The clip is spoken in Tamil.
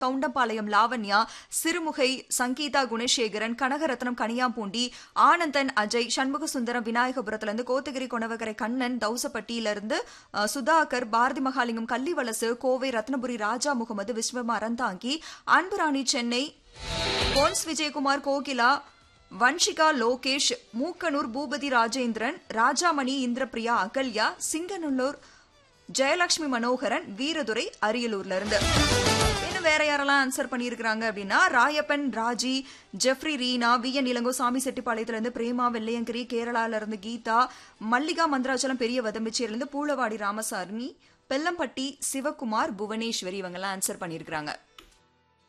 கவுண்டம்பாளையம் லாவண்யா சிறுமுகை சங்கீதா குணசேகரன் கனகரத்னம் கனியாம்பூண்டி ஆனந்தன் அஜய் சண்முக சுந்தரம் விநாயகபுரத்திலிருந்து கோத்தகிரி கொணவகரை கண்ணன் தௌசப்பட்டியிலிருந்து அஹ், சுதாகர் பாரதி மகாலிங்கம் கள்ளிவலசு கோவை ரத்னபுரி ராஜா முகமது விஸ்வம் அறந்தாங்கி அன்புராணி சென்னை போன்ஸ் விஜயகுமார் கோகிலா வன்ஷிகா லோகேஷ் மூக்கனூர் பூபதி ராஜேந்திரன் ராஜாமணி இந்திரபிரியா அகல்யா சிங்கநல்லூர் ஜெயலட்சுமி மனோகரன் வீரதுரை அரியலூர்ல இருந்து இன்னும் வேற யாரெல்லாம் ஆன்சர் பண்ணியிருக்கிறாங்க அப்படின்னா Rayappan Raji Jeffrey Reena V N Ilango Sami செட்டிப்பாளையத்துல இருந்து பிரேமா வெள்ளையங்கிரி கேரளால இருந்து கீதா மல்லிகா மந்திராச்சலம் பெரிய வதம்பிச்சேரில இருந்து பூளவாடி ராமசாமி பெல்லம்பட்டி சிவகுமார் புவனேஸ்வரி இவங்கெல்லாம் ஆன்சர் பண்ணியிருக்கிறாங்க